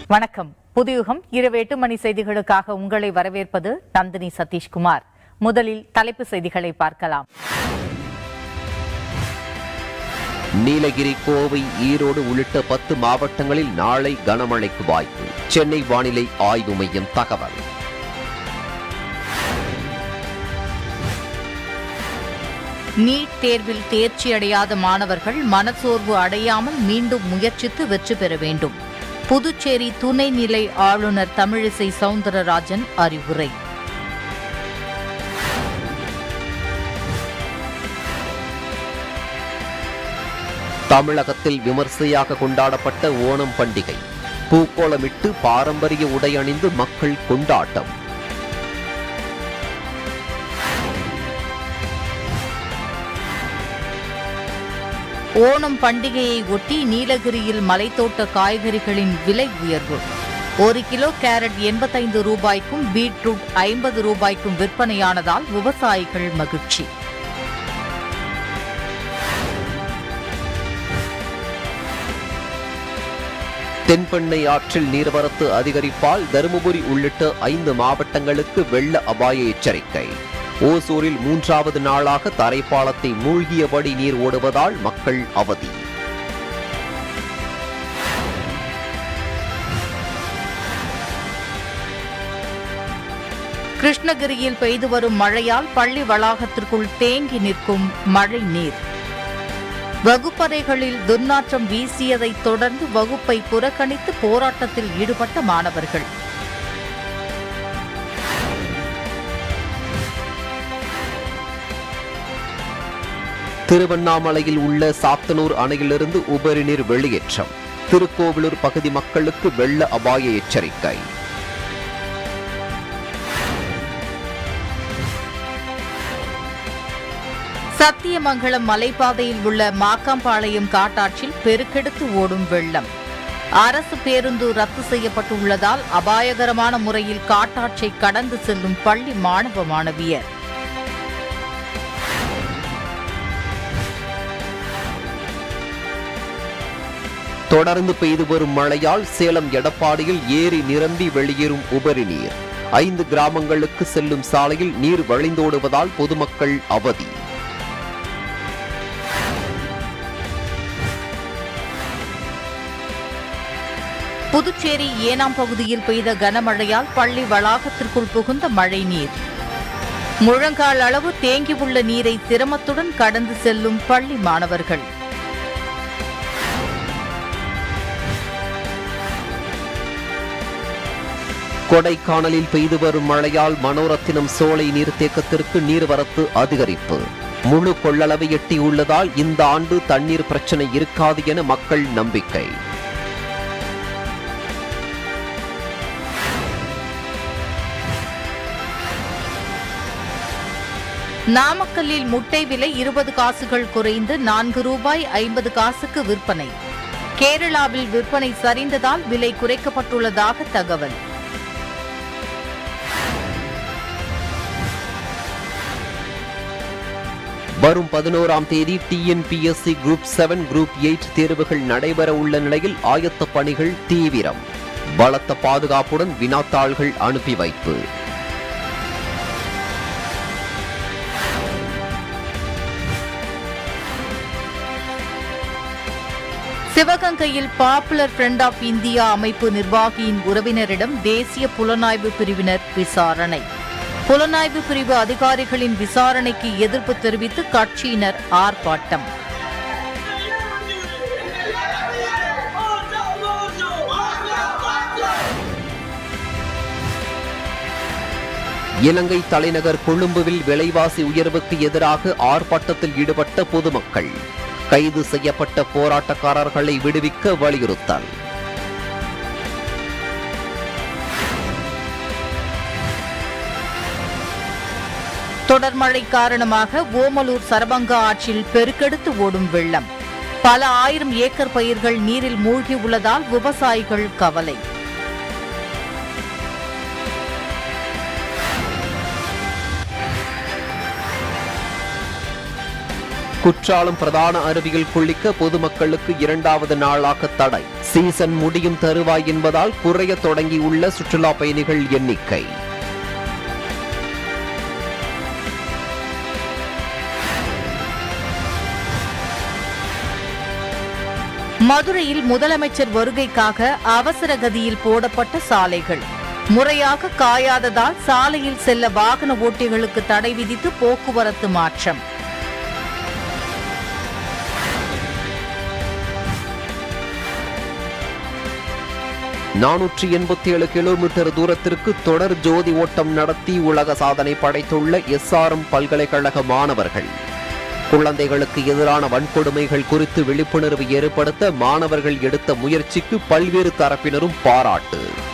வணக்கம் புதியுகம் இரவு எட்டு மணி செய்திகளுக்காக உங்களை வரவேற்பது நந்தினி சதீஷ்குமார் முதலில் தலைப்பு செய்திகளை பார்க்கலாம் நீலகிரி கோவை ஈரோடு உள்ளிட்ட பத்து மாவட்டங்களில் நாளை கனமழைக்கு வாய்ப்பு சென்னை வானிலை ஆய்வு மையம் தகவல் நீட் தேர்வில் தேர்ச்சி அடையாத மாணவர்கள் மனசோர்வு அடையாமல் மீண்டும் முயற்சித்து வெற்றி பெற வேண்டும் புதுச்சேரி துணைநிலை ஆளுநர் தமிழிசை சவுந்தரராஜன் அறிவுரை தமிழகத்தில் விமர்சையாக கொண்டாடப்பட்ட ஓணம் பண்டிகை பூக்கோளமிட்டு பாரம்பரிய உடை அணிந்து மக்கள் கொண்டாட்டம் ஓணம் பண்டிகையை ஒட்டி நீலகிரியில் மலைத்தோட்ட காய்கறிகளின் விலை உயர்வு ஒரு கிலோ கேரட் எண்பத்தைந்து ரூபாய்க்கும் பீட்ரூட் ஐம்பது ரூபாய்க்கும் விற்பனையானதால் விவசாயிகள் மகிழ்ச்சி தென்பெண்ணை ஆற்றில் நீர்வரத்து அதிகரிப்பால் தருமபுரி உள்ளிட்ட ஐந்து மாவட்டங்களுக்கு வெள்ள அபாய எச்சரிக்கை ஓசூரில் மூன்றாவது நாளாக தரைப்பாலத்தை மூழ்கியபடி நீர் ஓடுவதால் மக்கள் அவதி கிருஷ்ணகிரியில் பெய்து வரும் மழையால் பள்ளி வளாகத்திற்குள் தேங்கி நிற்கும் மழை நீர் வகுப்பறைகளில் துர்நாற்றம் வீசியதைத் தொடர்ந்து வகுப்பை புறக்கணித்து போராட்டத்தில் ஈடுபட்ட மாணவர்கள் திருவண்ணாமலையில் உள்ள சாத்தனூர் அணையிலிருந்து உபரி நீர் வெளியேற்றம் திருக்கோவிலூர் பகுதி மக்களுக்கு வெள்ள அபாய எச்சரிக்கை சத்தியமங்கலம் மலைப்பாதையில் உள்ள மாக்காம்பாளையம் காட்டாற்றில் பெருக்கெடுத்து ஓடும் வெள்ளம் அரசு பேருந்து ரத்து செய்யப்பட்டுள்ளதால் அபாயகரமான முறையில் காட்டாற்றை கடந்து செல்லும் பள்ளி மாணவ மாணவியர் தொடர்ந்து பெய்து வரும் மழையால் சேலம் எடப்பாடியில் ஏரி நிரம்பி வெளியேறும் உபரி நீர் ஐந்து கிராமங்களுக்கு செல்லும் சாலையில் நீர் வழிந்தோடுவதால் பொதுமக்கள் அவதி புதுச்சேரி ஏனாம் பகுதியில் பெய்த கனமழையால் பள்ளி வளாகத்திற்குள் புகுந்த மழை நீர் முழங்கால் அளவு தேங்கியுள்ள நீரை சிரமத்துடன் கடந்து செல்லும் பள்ளி மாணவர்கள் கொடைக்கானலில் பெய்து வரும் மழையால் மனோரத்தினம் சோலை நீர்த்தேக்கத்திற்கு நீர்வரத்து அதிகரிப்பு முழு கொள்ளளவை எட்டியுள்ளதால் இந்த ஆண்டு தண்ணீர் பிரச்சனை இருக்காது என மக்கள் நம்பிக்கை நாமக்கல்லில் முட்டை விலை இருபது காசுகள் குறைந்து நான்கு ரூபாய் ஐம்பது காசுக்கு விற்பனை கேரளாவில் விற்பனை சரிந்ததால் விலை குறைக்கப்பட்டுள்ளதாக தகவல் வரும் பதினோராம் தேதி T N P S C group seven group eight தேர்வுகள் நடைபெற உள்ள நிலையில் ஆயத்த பணிகள் தீவிரம் பலத்த பாதுகாப்புடன் வினாத்தாள்கள் அனுப்பி வைப்பு சிவகங்கையில் பாப்புலர் ஃப்ரண்ட் ஆஃப் இந்தியா அமைப்பு நிர்வாகியின் உறவினரிடம் தேசிய புலனாய்வு பிரிவினர் விசாரணை புலனாய்வு பிரிவு அதிகாரிகளின் விசாரணைக்கு எதிர்ப்பு தெரிவித்து கட்சியினர் ஆர்ப்பாட்டம் இலங்கை தலைநகர் கொழும்புவில் விலைவாசி உயர்வுக்கு எதிராக ஆர்ப்பாட்டத்தில் ஈடுபட்ட பொதுமக்கள் கைது செய்யப்பட்ட போராட்டக்காரர்களை விடுவிக்க வலியுறுத்தல் தொடர் மழை காரணமாக ஓமலூர் சரபங்கா ஆற்றில் பெருக்கெடுத்து ஓடும் வெள்ளம் பல ஆயிரம் ஏக்கர் பயிர்கள் நீரில் மூழ்கி உள்ளதால் விவசாயிகள் கவலை குற்றாலம் பிரதான அருவியில் குளிக்க பொதுமக்களுக்கு இரண்டாவது நாளாக தடை சீசன் முடியும் தருவாய் என்பதால் குறைய தொடங்கியுள்ள சுற்றுலா பயணிகள் எண்ணிக்கை மதுரையில் முதலமைச்சர் வருகைக்காக அவசர கதியில் போடப்பட்ட சாலைகள் முறையாக காயாததால் சாலையில் செல்ல வாகன ஓட்டிகளுக்கு தடை விதித்து போக்குவரத்து மாற்றம் நானூற்றி எண்பத்தி ஏழு கிலோமீட்டர் தூரத்திற்கு தொடர் ஜோதி ஓட்டம் நடத்தி உலக சாதனை படைத்துள்ள எஸ்ஆர்எம் பல்கலைக்கழக மாணவர்கள் குழந்தைகளுக்கு எதிரான வன்கொடுமைகள் குறித்து விழிப்புணர்வு ஏற்படுத்த மாணவர்கள் எடுத்த முயற்சிக்கு பல்வேறு தரப்பினரும் பாராட்டு